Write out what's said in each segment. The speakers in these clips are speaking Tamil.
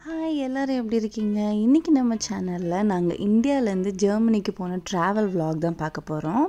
ஹாய் எல்லோரும் எப்படி இருக்கீங்க இன்றைக்கி நம்ம சேனலில் நாங்கள் இந்தியாவிலேருந்து ஜெர்மனிக்கு போன ட்ராவல் vlog தான் பார்க்க போகிறோம்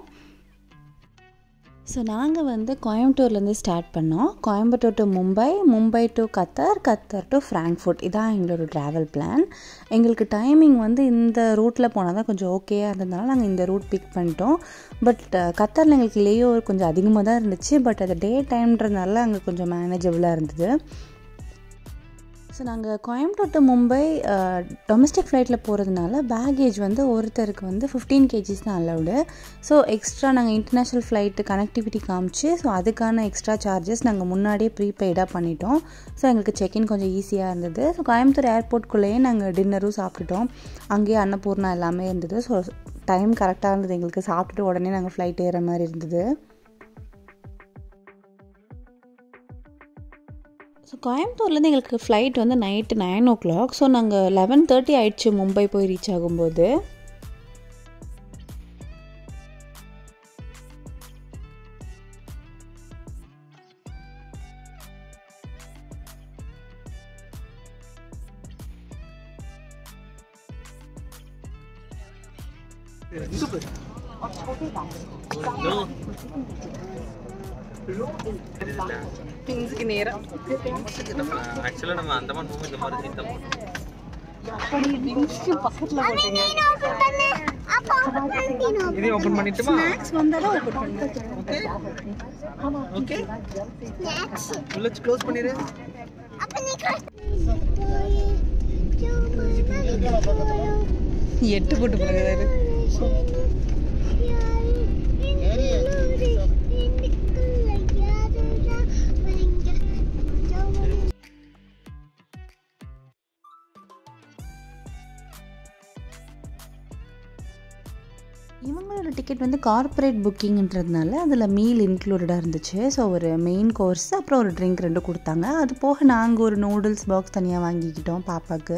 ஸோ நாங்கள் வந்து கோயம்புத்தூர்லேருந்து ஸ்டார்ட் பண்ணோம் Coimbatore to Mumbai Mumbai to Qatar Qatar to Frankfurt இதான் எங்களோட ட்ராவல் பிளான் எங்களுக்கு டைமிங் வந்து இந்த ரூட்டில் போனால் தான் கொஞ்சம் ஓகேயாக இருந்ததுனால நாங்கள் இந்த ரூட் பிக் பண்ணிட்டோம் பட் கத்தாரில் எங்களுக்கு லே ஓவர் கொஞ்சம் அதிகமாக தான் இருந்துச்சு பட் அது டே டைம்ன்றதுனால அங்கே கொஞ்சம் மேனேஜபிளாக இருந்தது ஸோ நாங்கள் கோயம்புத்தூர் டு மும்பை டொமஸ்டிக் ஃப்ளைட்டில் போகிறதுனால பேகேஜ் வந்து ஒருத்தருக்கு வந்து ஃபிஃப்டீன் கேஜிஸ் தான் அலவுடு ஸோ எக்ஸ்ட்ரா நாங்கள் இன்டர்நேஷ்னல் ஃப்ளைட்டு கனெக்டிவிட்டி காமிச்சு ஸோ அதுக்கான எக்ஸ்ட்ரா சார்ஜஸ் நாங்கள் முன்னாடியே ப்ரீபெய்டாக பண்ணிட்டோம் ஸோ எங்களுக்கு செக்இன் கொஞ்சம் ஈஸியாக இருந்தது ஸோ கோயம்புத்தூர் ஏர்போர்ட்குள்ளேயே நாங்கள் டின்னரும் சாப்பிட்டுட்டோம் அங்கேயே அன்னபூர்ணா எல்லாமே இருந்தது ஸோ டைம் கரெக்டாக இருந்தது எங்களுக்கு சாப்பிட்டுட்டு உடனே நாங்கள் ஃப்ளைட் ஏற மாதிரி இருந்தது ஸோ கோயம்புத்தூர்லேருந்து எங்களுக்கு ஃப்ளைட் வந்து night nine o'clock so நாங்கள் லெவன் தேர்ட்டி ஆயிடுச்சு மும்பை போய் ரீச் ஆகும்போது பின்ஸுக்கு நேரம் ஆக்சுவலாக நம்ம அந்தமான் மூவி இந்த மாதிரி சீன் தான் பக்கத்துல போட்டீங்க இதையும் ஓப்பன் பண்ணிட்டுமா வந்தாலும் ஓப்பன் பண்ணு ஓகே உள்ள க்ளோஸ் பண்ணிரு எட்டு போட்டு போகிறாரு இவங்களோட டிக்கெட் வந்து கார்ப்பரேட் புக்கிங்ன்றதுனால அதில் மீல் இன்க்ளூடடாக இருந்துச்சு ஸோ ஒரு மெயின் கோர்ஸ் அப்புறம் ஒரு ட்ரிங்க் ரெண்டு கொடுத்தாங்க அது போக நாங்கள் ஒரு நூடுல்ஸ் பாக்ஸ் தனியாக வாங்கிக்கிட்டோம் பாப்பாவுக்கு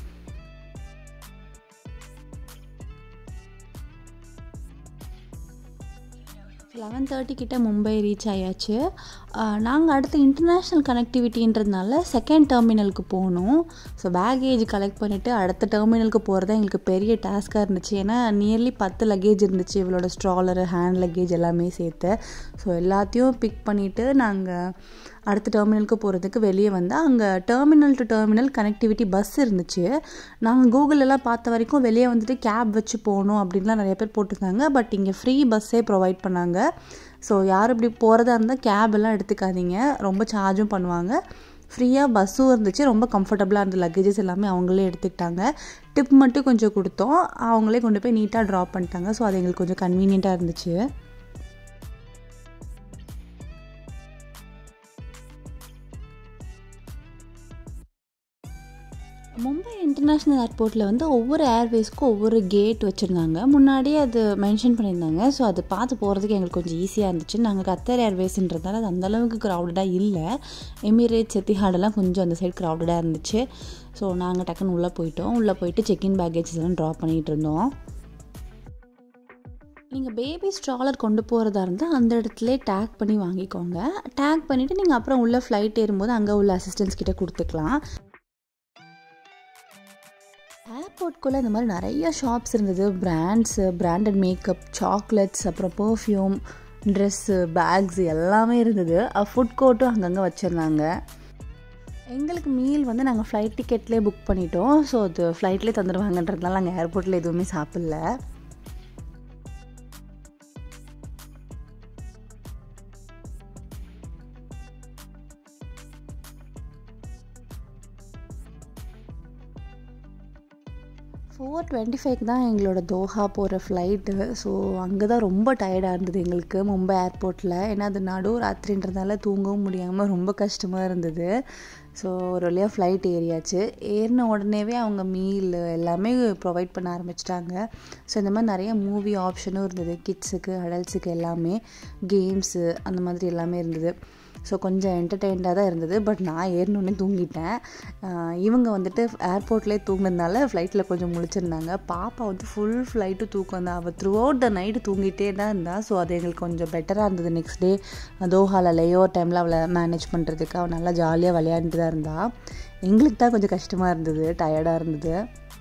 லெவன் தேர்ட்டி கிட்ட மும்பை ரீச் ஆயாச்சு நாங்கள் அடுத்து இன்டர்நேஷ்னல் கனெக்டிவிட்டின்றதுனால செகண்ட் டெர்மினலுக்கு போகணும் ஸோ பேகேஜ் கலெக்ட் பண்ணிவிட்டு அடுத்த டெர்மினலுக்கு போகிறது எங்களுக்கு பெரிய டாஸ்க்காக இருந்துச்சு ஏன்னா நியர்லி பத்து லக்கேஜ் இருந்துச்சு இவளோட ஸ்ட்ராலரு ஹேண்ட் லக்கேஜ் எல்லாமே சேர்த்து ஸோ எல்லாத்தையும் பிக் பண்ணிவிட்டு நாங்கள் அடுத்த டெர்மினலுக்கு போகிறதுக்கு வெளியே வந்தால் அங்கே terminal to terminal connectivity bus இருந்துச்சு நாங்கள் கூகுளெல்லாம் பார்த்த வரைக்கும் வெளியே வந்துட்டு கேப் வச்சு போகணும் அப்படின்லாம் நிறைய பேர் போட்டிருந்தாங்க பட் இங்கே ஃப்ரீ பஸ்ஸே ப்ரொவைட் பண்ணாங்க ஸோ யார் இப்படி போகிறதா இருந்தால் கேப் எல்லாம் எடுத்துக்காதீங்க ரொம்ப சார்ஜும் பண்ணுவாங்க ஃப்ரீயாக பஸ்ஸும் இருந்துச்சு ரொம்ப கம்ஃபர்டபுளாக இருந்த லக்கேஜஸ் எல்லாமே அவங்களே எடுத்துக்கிட்டாங்க டிப் மட்டும் கொஞ்சம் கொடுத்தோம் அவங்களே கொண்டு போய் நீட்டாக ட்ராப் பண்ணிட்டாங்க ஸோ அது எங்களுக்கு கொஞ்சம் கன்வீனியண்ட்டாக இருந்துச்சு மும்பை இன்டர்நேஷ்னல் ஏர்போர்ட்டில் வந்து ஒவ்வொரு ஏர்வேஸ்க்கும் ஒவ்வொரு கேட் வச்சுருந்தாங்க முன்னாடியே அது மென்ஷன் பண்ணியிருந்தாங்க ஸோ அது பார்த்து போகிறதுக்கு எங்களுக்கு கொஞ்சம் ஈஸியாக இருந்துச்சு நாங்கள் கத்தர் ஏர்வேஸ்ன்றதால அது அந்தளவுக்கு க்ரௌடடாக இல்லை எமிரேட்ஸ் எத்திஹாடெல்லாம் கொஞ்சம் அந்த சைடு க்ரௌடடாக இருந்துச்சு ஸோ நாங்கள் டக்குன்னு உள்ளே போயிட்டோம் உள்ளே போயிட்டு செக்இன் பேக்கேஜஸ் எல்லாம் ட்ராப் பண்ணிகிட்டு இருந்தோம் நீங்கள் பேபி ஸ்ட்ராலர் கொண்டு போகிறதா இருந்தால் அந்த இடத்துல டேக் பண்ணி வாங்கிக்கோங்க டேக் பண்ணிவிட்டு நீங்கள் அப்புறம் உள்ள ஃப்ளைட் ஏறும்போது அங்கே உள்ள அசிஸ்டன்ஸ் கிட்ட கொடுத்துக்கலாம் ஏர்போர்ட்குள்ளே இந்த மாதிரி நிறைய ஷாப்ஸ் இருந்தது பிராண்ட்ஸு பிராண்டட் மேக்கப் சாக்லேட்ஸ் அப்புறம் பர்ஃப்யூம் ட்ரெஸ்ஸு பேக்ஸு எல்லாமே இருந்தது ஃபுட் கோர்ட்டும் அங்கங்கே வச்சுருந்தாங்க எங்களுக்கு மீல் வந்து நாங்கள் ஃப்ளைட் டிக்கெட்லேயே புக் பண்ணிட்டோம் ஸோ அது ஃப்ளைட்லேயே தந்துடுவாங்கன்றதுனால நாங்கள் ஏர்போர்ட்டில் எதுவுமே சாப்பிடல ஃபோர் டுவெண்ட்டி ஃபைவ்க்கு தான் எங்களோட தோஹா போகிற ஃப்ளைட்டு ஸோ அங்கே தான் ரொம்ப டயர்டாக இருந்தது எங்களுக்கு மும்பை ஏர்போர்ட்டில் ஏன்னா அது நடு ராத்திரின்றதால தூங்கவும் முடியாமல் ரொம்ப கஷ்டமாக இருந்தது ஸோ ஒரு வழியாக ஃப்ளைட் ஏறியாச்சு ஏறின உடனேவே அவங்க மீல் எல்லாமே ப்ரொவைட் பண்ண ஆரம்பிச்சிட்டாங்க ஸோ இந்த மாதிரி நிறைய மூவி ஆப்ஷனும் இருந்தது கிட்ஸுக்கு அடல்ட்ஸுக்கு எல்லாமே கேம்ஸு அந்த மாதிரி எல்லாமே இருந்தது ஸோ கொஞ்சம் என்டர்டெயின்டாக தான் இருந்தது பட் நான் ஏறினோடனே தூங்கிட்டேன் ஆஹ் இவங்க வந்துட்டு ஏர்போர்ட்லேயே தூங்கினதுனால ஃப்ளைட்டில் கொஞ்சம் முழிச்சிருந்தாங்க பாப்பா வந்து ஃபுல் ஃப்ளைட்டு தூக்கம் தான் அவள் த்ரூ அவுட் த நைட்டு தூங்கிட்டே தான் இருந்தா ஸோ அது எங்களுக்கு கொஞ்சம் பெட்டராக இருந்தது நெக்ஸ்ட் டே தோஹாவில் லேயோ டைமில் அவளை மேனேஜ் பண்ணுறதுக்கு அவள் நல்லா ஜாலியாக விளையாண்டுட்டு தான் இருந்தா எங்களுக்கு தான் கொஞ்சம் கஷ்டமாக இருந்தது டயர்டாக இருந்தது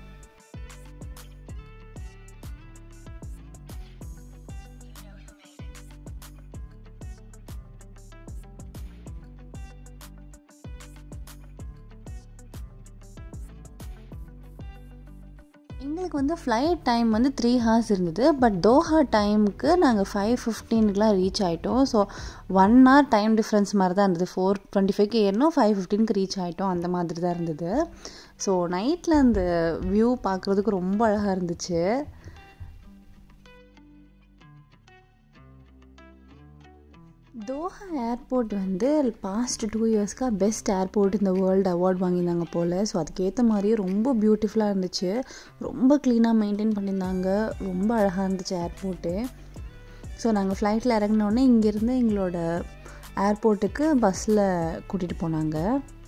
எங்களுக்கு வந்து ஃப்ளைட் டைம் வந்து த்ரீ ஹார்ஸ் இருந்தது பட் தோஹா டைமுக்கு நாங்கள் ஃபைவ் ஃபிஃப்டீனுக்குலாம் ரீச் ஆகிட்டோம் so one hour time difference மாதிரி தான் இருந்தது ஃபோர் டுவெண்ட்டி ஃபைவ்க்கு ஏறணும் ஃபைவ் ஃபிஃப்டீனுக்கு ரீச் ஆகிட்டோம் அந்த மாதிரி தான் இருந்தது ஸோ நைட்டில் அந்த வியூ பார்க்குறதுக்கு ரொம்ப அழகாக இருந்துச்சு தோஹா ஏர்போர்ட் வந்து பாஸ்ட் டூ இயர்ஸ்க்காக பெஸ்ட் ஏர்போர்ட் இந்த வேர்ல்டு அவார்ட் வாங்கியிருந்தாங்க போல் ஸோ அதுக்கேற்ற மாதிரியே ரொம்ப பியூட்டிஃபுல்லாக இருந்துச்சு ரொம்ப க்ளீனாக மெயின்டைன் பண்ணியிருந்தாங்க ரொம்ப அழகாக இருந்துச்சு ஏர்போர்ட்டு ஸோ நாங்கள் ஃப்ளைட்டில் இறங்கினோடனே இங்கேருந்து எங்களோட ஏர்போர்ட்டுக்கு பஸ்ஸில் கூட்டிகிட்டு போனாங்க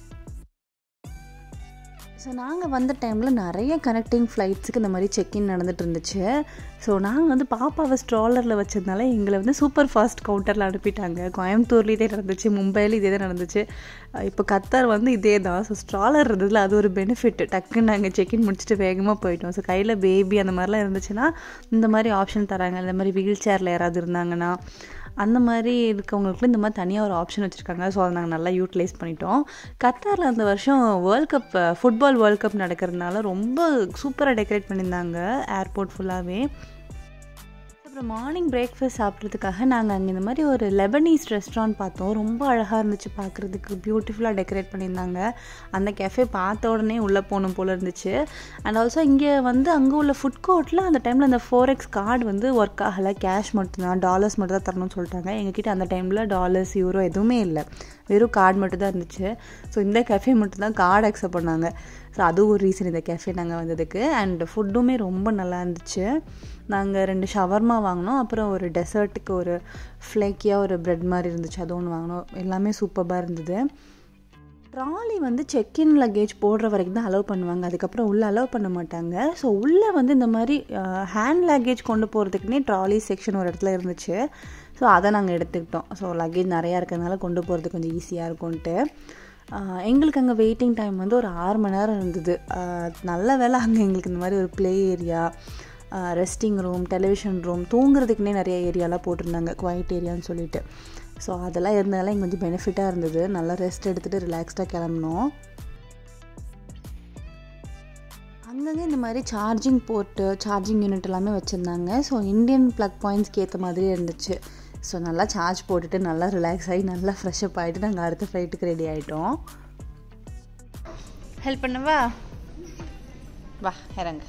ஸோ நாங்கள் வந்த டைமில் நிறைய கனெக்டிங் ஃப்ளைட்ஸுக்கு இந்த மாதிரி செக்இன் நடந்துட்டு இருந்துச்சு ஸோ நாங்கள் வந்து பாப்பாவை ஸ்ட்ராலரில் வச்சதுனால எங்களை வந்து சூப்பர் ஃபாஸ்ட் கவுண்டரில் அனுப்பிட்டாங்க கோயம்புத்தூர்லேயும் இதே நடந்துச்சு மும்பையில் இதே தான் நடந்துச்சு அஹ் இப்போ கத்தார் வந்து இதே தான் ஸோ ஸ்ட்ராலர் இருந்ததில் அது ஒரு பெனிஃபிட் டக்குன்னு நாங்கள் செக்இன் முடிச்சுட்டு வேகமாக போயிட்டோம் ஸோ கையில் பேபி அந்த மாதிரிலாம் இருந்துச்சுன்னா இந்த மாதிரி ஆப்ஷன் தராங்க இந்த மாதிரி வீல் சேரில் யாராவது இருந்தாங்கன்னா அந்த மாதிரி இருக்கவங்களுக்கு இந்த மாதிரி தனியாக ஒரு ஆப்ஷன் வச்சுருக்காங்க ஸோ அதை நாங்கள் நல்லா யூட்டிலைஸ் பண்ணிட்டோம் கத்தாரில் அந்த வருஷம் world cup football world cup நடக்கிறதுனால ரொம்ப சூப்பராக டெக்கரேட் பண்ணியிருந்தாங்க ஏர்போர்ட் ஃபுல்லாகவே அப்புறம் மார்னிங் பிரேக்ஃபாஸ்ட் சாப்பிட்றதுக்காக நாங்கள் அங்கே இந்த மாதிரி ஒரு லெபனீஸ் ரெஸ்டாரண்ட் பார்த்தோம் ரொம்ப அழகாக இருந்துச்சு பார்க்குறதுக்கு பியூட்டிஃபுல்லாக டெக்கரேட் பண்ணியிருந்தாங்க அந்த கெஃபே பார்த்த உடனே உள்ளே போகணும் போல் இருந்துச்சு அண்ட் ஆல்சோ இங்கே வந்து அங்கே உள்ள ஃபுட் கோர்ட்டில் அந்த டைமில் அந்த ஃபோர் எக்ஸ் கார்டு வந்து ஒர்க் ஆகலை கேஷ் மட்டும்தான் டாலர்ஸ் மட்டும் தான் தரணும்னு சொல்லிட்டாங்க எங்ககிட்ட அந்த டைமில் டாலர்ஸ் யூரோ எதுவுமே இல்லை வெறும் கார்டு மட்டும் தான் இருந்துச்சு ஸோ இந்த கெஃபே மட்டும் தான் கார்டு அக்செப்ட் பண்ணாங்க ஸோ அது ஒரு ரீசன் இந்த கெஃபே நாங்கள் வந்ததுக்கு அண்ட் ஃபுட்டுமே ரொம்ப நல்லா இருந்துச்சு நாங்கள் ரெண்டு ஷவர்மா வாங்கினோம் அப்புறம் ஒரு டெசர்ட்டுக்கு ஒரு ஃப்ளேக்கியாக ஒரு ப்ரெட் மாதிரி இருந்துச்சு அது ஒன்று வாங்கினோம் எல்லாமே சூப்பராக இருந்தது ட்ராலி வந்து செக்இன் லக்கேஜ் போடுற வரைக்கும் தான் அலோவ் பண்ணுவாங்க அதுக்கப்புறம் உள்ளே அலோவ் பண்ண மாட்டாங்க ஸோ உள்ளே வந்து இந்த மாதிரி ஹேண்ட் லக்கேஜ் கொண்டு போகிறதுக்குனே ட்ராலி செக்ஷன் ஒரு இடத்துல இருந்துச்சு ஸோ அதை நாங்கள் எடுத்துக்கிட்டோம் ஸோ லக்கேஜ் நிறையா இருக்கிறதுனால கொண்டு போகிறது கொஞ்சம் ஈஸியாக இருக்கும்ன்ட்டு ஆஹ் எங்களுக்கு அங்கே வெயிட்டிங் டைம் வந்து ஒரு ஆறு மணி நேரம் இருந்தது ஆஹ் நல்ல வேலை அங்கே எங்களுக்கு இந்த மாதிரி ஒரு play area resting room television room தூங்குறதுக்குனே நிறைய ஏரியாலாம் போட்டிருந்தாங்க குவைட் ஏரியான்னு சொல்லிட்டு ஸோ அதெல்லாம் இருந்ததால எங்களுக்கு கொஞ்சம் பெனிஃபிட்டாக இருந்தது நல்லா ரெஸ்ட் எடுத்துகிட்டு ரிலாக்ஸ்டாக கிளம்பினோம் அங்கங்கே இந்த மாதிரி சார்ஜிங் போர்ட்டு சார்ஜிங் யூனிட் எல்லாமே வச்சுருந்தாங்க ஸோ இந்தியன் ப்ளக் பாயிண்ட்ஸ்க்கு ஏற்ற மாதிரி இருந்துச்சு ஸோ நல்லா சார்ஜ் போட்டுட்டு நல்லா ரிலாக்ஸ் ஆகி நல்லா ஃப்ரெஷ்அப் ஆகிட்டு நாங்கள் அடுத்த ஃப்ளைட்டுக்கு ரெடி ஆகிட்டோம் ஹெல்ப் பண்ணவா வா இறங்க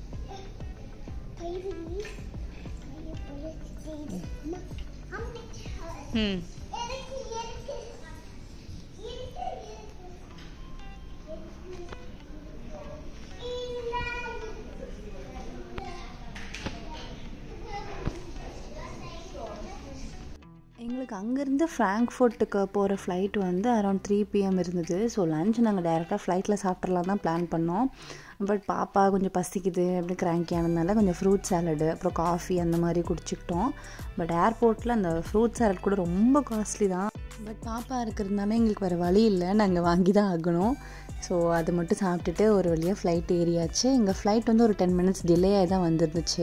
ம் எங்களுக்கு அங்கேருந்து ஃப்ராங்க்ஃபர்ட்டுக்கு போகிற ஃப்ளைட் வந்து அரௌண்ட் த்ரீ பிஎம் இருந்தது ஸோ லஞ்ச் நாங்கள் டேரெக்டாக ஃப்ளைட்டில் சாப்பிட்றலாம் தான் பிளான் பண்ணோம் பட் பாப்பா கொஞ்சம் பசிக்குது அப்படி கிராங்கி ஆனதுனால கொஞ்சம் ஃப்ரூட் சாலடு அப்புறம் காஃபி அந்த மாதிரி குடிச்சிக்கிட்டோம் பட் ஏர்போர்ட்டில் அந்த ஃப்ரூட் சாலட் கூட ரொம்ப காஸ்ட்லி தான் பட் பாப்பா இருக்கிறதுனால எங்களுக்கு வேறு வழி இல்லை நாங்கள் வாங்கி தான் ஆகணும் ஸோ அது மட்டும் சாப்பிட்டுட்டு ஒரு வழியாக ஃப்ளைட் ஏறியாச்சு எங்கள் ஃப்ளைட் வந்து ஒரு டென் மினிட்ஸ் டிலே ஆகி தான் வந்துருந்துச்சு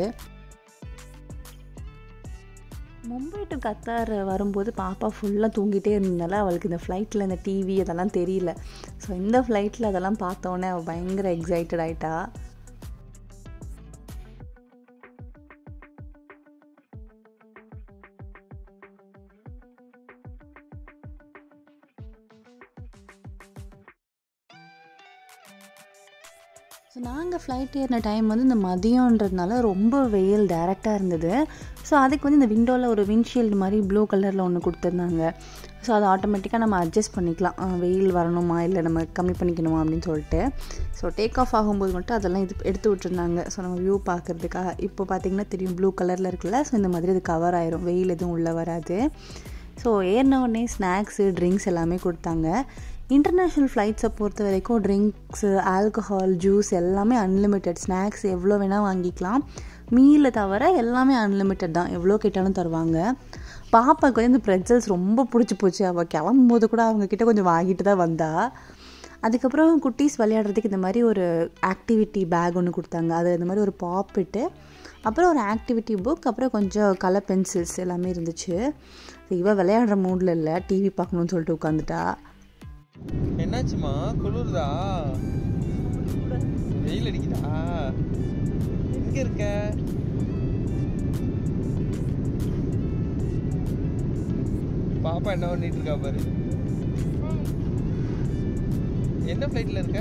மும்பை டு கத்தார் வரும்போது பாப்பா ஃபுல்லாக தூங்கிட்டே இருந்ததால அவளுக்கு இந்த ஃப்ளைட்டில் இந்த டிவி அதெல்லாம் தெரியல ஸோ இந்த ஃப்ளைட்டில் அதெல்லாம் பார்த்தோன்னே அவள் பயங்கர எக்ஸைட்டட் ஆயிட்டா ஸோ நாங்கள் ஃப்ளைட் ஏறின டைம் வந்து இந்த மதியன்றதுனால ரொம்ப வெயில் டேரெக்டாக இருந்தது ஸோ அதுக்கு வந்து இந்த விண்டோவில் ஒரு விண்ட்ஷீல்டு மாதிரி ப்ளூ கலரில் ஒன்று கொடுத்துருந்தாங்க ஸோ அதை ஆட்டோமேட்டிக்காக நம்ம அட்ஜஸ்ட் பண்ணிக்கலாம் அஹ் வெயில் வரணுமா இல்லை நம்ம கம்மி பண்ணிக்கணுமா அப்படின்னு சொல்லிட்டு ஸோ டேக் ஆஃப் ஆகும்போது மட்டும் அதெல்லாம் இது எடுத்து விட்டுருந்தாங்க ஸோ நம்ம வியூ பார்க்குறதுக்காக இப்போ பார்த்தீங்கன்னா தெரியும் ப்ளூ கலரில் இருக்குல்ல ஸோ இந்த மாதிரி இது கவர் ஆயிரும் வெயில் எதுவும் உள்ளே வராது ஸோ ஏறின உடனே ஸ்நாக்ஸு ட்ரிங்க்ஸ் எல்லாமே கொடுத்தாங்க இன்டர்நேஷ்னல் ஃப்ளைட்ஸை பொறுத்த வரைக்கும் ட்ரிங்க்ஸு ஆல்கஹால் ஜூஸ் எல்லாமே அன்லிமிட்டெட் ஸ்நாக்ஸ் எவ்வளோ வேணால் வாங்கிக்கலாம் மீலை தவிர எல்லாமே அன்லிமிட்டட் தான் எவ்வளோ கேட்டாலும் தருவாங்க பாப்பாவுக்கு வந்து இந்த ப்ரெட்சல்ஸ் ரொம்ப பிடிச்சி போச்சு அவள் கிளம்பும்போது கூட அவங்கக்கிட்ட கொஞ்சம் வாங்கிட்டு தான் வந்தா அதுக்கப்புறம் குட்டீஸ் விளையாடுறதுக்கு இந்த மாதிரி ஒரு ஆக்டிவிட்டி பேக் ஒன்று கொடுத்தாங்க அது இந்த மாதிரி ஒரு பாப்பிட்டு அப்புறம் ஒரு ஆக்டிவிட்டி புக் அப்புறம் கொஞ்சம் கலர் பென்சில்ஸ் எல்லாமே இருந்துச்சு இவ விளையாடுற மூடில் இல்லை டிவி பார்க்கணுன்னு சொல்லிட்டு உட்காந்துட்டா என்னாச்சுமா குளிருதா வெயில் அடிக்குதா எங்க இருக்க பாப்பா என்ன பண்ணிட்டு இருக்கா பாரு என்ன ஃப்ளைட்ல இருக்க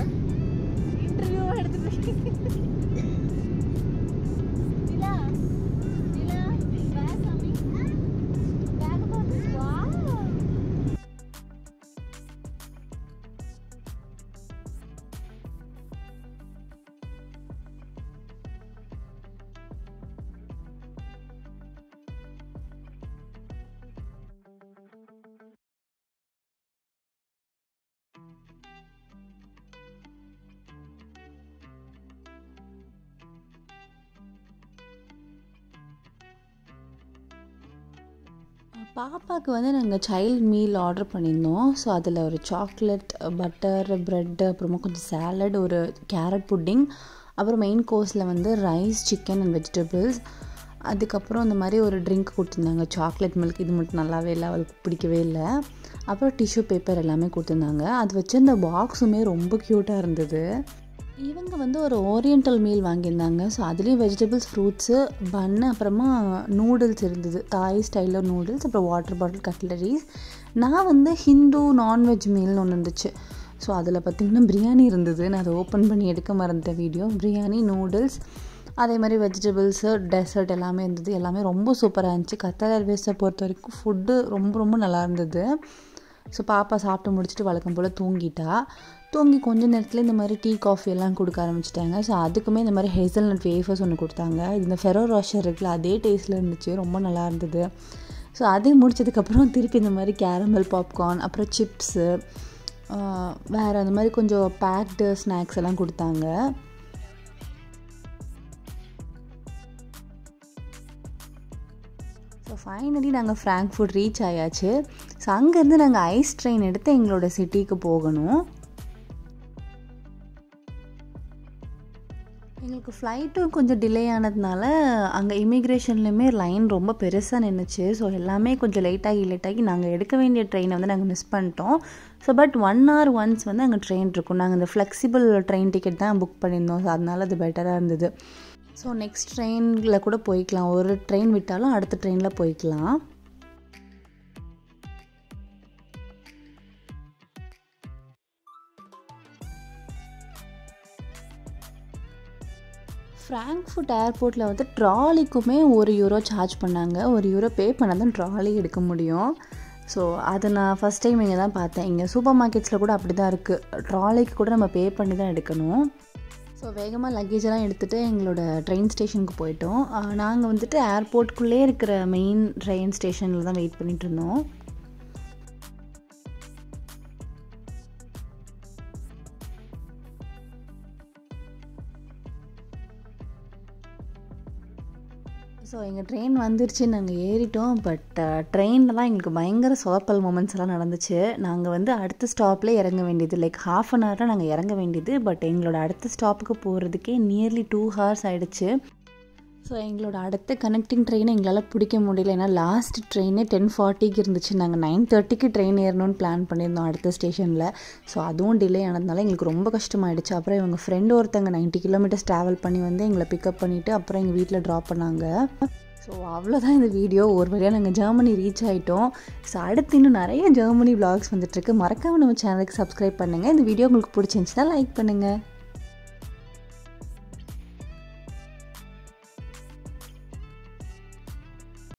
பாப்பாவுக்கு வந்து நாங்கள் சைல்ட் மீல் ஆர்டர் பண்ணியிருந்தோம் ஸோ அதில் ஒரு சாக்லேட் பட்டர் ப்ரெட்டு அப்புறமா கொஞ்சம் சேலட் ஒரு கேரட் புட்டிங் அப்புறம் மெயின் கோர்ஸில் வந்து ரைஸ் சிக்கன் அண்ட் வெஜிடபிள்ஸ் அதுக்கப்புறம் இந்த மாதிரி ஒரு ட்ரிங்க் கொடுத்துருந்தாங்க சாக்லேட் மில்க் இது மட்டும் நல்லாவே இல்லை அவளுக்கு பிடிக்கவே இல்லை அப்புறம் டிஷ்யூ பேப்பர் எல்லாமே கொடுத்துருந்தாங்க அது வச்சிருந்த பாக்ஸுமே ரொம்ப க்யூட்டாக இருந்தது இவங்க வந்து ஒரு ஓரியண்டல் மீல் வாங்கியிருந்தாங்க ஸோ அதுலேயும் வெஜிடபிள்ஸ் ஃப்ரூட்ஸு பன்னு அப்புறமா நூடுல்ஸ் இருந்தது தாய் ஸ்டைலில் நூடுல்ஸ் அப்புறம் வாட்டர் பாட்டில் கட்லரிஸ் நான் வந்து ஹிந்து நான்வெஜ் மீல்னு ஒன்று இருந்துச்சு ஸோ அதில் பார்த்திங்கன்னா பிரியாணி இருந்தது நான் அதை ஓப்பன் பண்ணி எடுக்க மறந்த வீடியோ பிரியாணி நூடுல்ஸ் அதே மாதிரி வெஜிடபிள்ஸு டெசர்ட் எல்லாமே இருந்தது எல்லாமே ரொம்ப சூப்பராக இருந்துச்சு கத்தார் ஏர்வேஸை பொறுத்த வரைக்கும் ஃபுட்டு ரொம்ப ரொம்ப நல்லா இருந்தது ஸோ பாப்பா சாப்பிட்டு முடிச்சுட்டு வழக்கம் போல் தூங்கிட்டா தூங்கி கொஞ்ச நேரத்தில் இந்த மாதிரி டீ காஃபி எல்லாம் கொடுக்க ஆரம்பிச்சிட்டாங்க ஸோ அதுக்குமே இந்த மாதிரி ஹேசல்நட் வேஃபர்ஸ் ஒன்று கொடுத்தாங்க இது இந்த ஃபெரோ ரோஷர் இருக்குல்ல அதே டேஸ்ட்டில் இருந்துச்சு ரொம்ப நல்லா இருந்தது ஸோ அதே முடிச்சதுக்கப்புறம் திருப்பி இந்த மாதிரி கேரமல் பாப்கார்ன் அப்புறம் சிப்ஸு வேறு அந்த மாதிரி கொஞ்சம் பேக்டு ஸ்நாக்ஸ் எல்லாம் கொடுத்தாங்க ஸோ ஃபைனலி நாங்கள் ஃப்ராங்க்ஃபுட் ரீச் ஆயாச்சு ஸோ அங்கேருந்து நாங்கள் ஐஸ் ட்ரெயின் எடுத்து எங்களோட சிட்டிக்கு போகணும் எங்களுக்கு ஃப்ளைட்டும் கொஞ்சம் டிலே ஆனதுனால அங்கே இமிக்ரேஷன்லேயுமே லைன் ரொம்ப பெருசாக நின்றுச்சு ஸோ எல்லாமே கொஞ்சம் லேட்டாகி லேட்டாகி நாங்கள் எடுக்க வேண்டிய ட்ரெயினை வந்து நாங்கள் மிஸ் பண்ணிட்டோம் so but one hour once வந்து அங்கே ட்ரெயின் இருக்கும் நாங்கள் இந்த ஃப்ளெக்சிபிள் ட்ரெயின் டிக்கெட் தான் புக் பண்ணியிருந்தோம் ஸோ அதனால அது பெட்டராக இருந்தது ஸோ நெக்ஸ்ட் ட்ரெயினில் கூட போய்க்கலாம் ஒரு ட்ரெயின் விட்டாலும் அடுத்த ட்ரெயினில் போய்க்கலாம் ஃப்ராங்க்ஃபுட் ஏர்போர்ட்டில் வந்து ட்ராலிக்குமே ஒரு யூரோ சார்ஜ் பண்ணாங்க ஒரு யூரோ பே பண்ணால் தான் ட்ராலி எடுக்க முடியும் ஸோ அதை நான் ஃபஸ்ட் டைம் இங்கே தான் பார்த்தேன் இங்கே சூப்பர் மார்க்கெட்ஸில் கூட அப்படி தான் இருக்குது ட்ராலிக்கு கூட நம்ம பே பண்ணி தான் எடுக்கணும் ஸோ வேகமாக லக்கேஜெல்லாம் எடுத்துகிட்டு எங்களோட ட்ரெயின் ஸ்டேஷனுக்கு போயிட்டோம் நாங்கள் வந்துட்டு ஏர்போர்ட்குள்ளே இருக்கிற மெயின் ட்ரெயின் ஸ்டேஷனில் தான் வெயிட் பண்ணிகிட்டு இருந்தோம் ஸோ எங்கள் ட்ரெயின் வந்துருச்சு நாங்கள் ஏறிட்டோம் பட் ட்ரெயினில் தான் எங்களுக்கு பயங்கர சொதப்பல் மூமெண்ட்ஸ் எல்லாம் நடந்துச்சு நாங்கள் வந்து அடுத்த ஸ்டாப்லேயே இறங்க வேண்டியது லைக் ஹாஃப் அன் ஹவரில் நாங்கள் இறங்க வேண்டியது பட் எங்களோட அடுத்த ஸ்டாப்புக்கு போகிறதுக்கே நியர்லி டூ ஹவர்ஸ் ஆகிடுச்சு ஸோ எங்களோட அடுத்த கனெக்டிங் ட்ரெயினை எங்களால் பிடிக்க முடியல ஏன்னா லாஸ்ட் ட்ரெயினே டென் ஃபார்ட்டிக்கு இருந்துச்சு நாங்கள் நைன் தேர்ட்டிக்கு ட்ரெயின் ஏறணும்னு பிளான் பண்ணியிருந்தோம் அடுத்த ஸ்டேஷனில் ஸோ அதுவும் டிலே ஆனதுனால எங்களுக்கு ரொம்ப கஷ்டமாயிடுச்சு அப்புறம் இவங்க ஃப்ரெண்டு ஒருத்தங்க நைன்ட்டி கிலோமீட்டர்ஸ் ட்ராவல் பண்ணி வந்து எங்களை பிக்கப் பண்ணிவிட்டு அப்புறம் எங்கள் வீட்டில் ட்ராப் பண்ணாங்க ஸோ அவ்வளோதான் இந்த வீடியோ ஒரு வழியாக நாங்கள் ஜெர்மனி ரீச் ஆகிட்டோம் ஸோ அடுத்து இன்னும் நிறைய ஜெர்மனி விளாக்ஸ் வந்துட்டுருக்கு மறக்காமல் நம்ம சேனலுக்கு சப்ஸ்கிரைப் பண்ணுங்கள் இந்த வீடியோ உங்களுக்கு பிடிச்சிருந்துச்சுன்னா லைக் பண்ணுங்கள்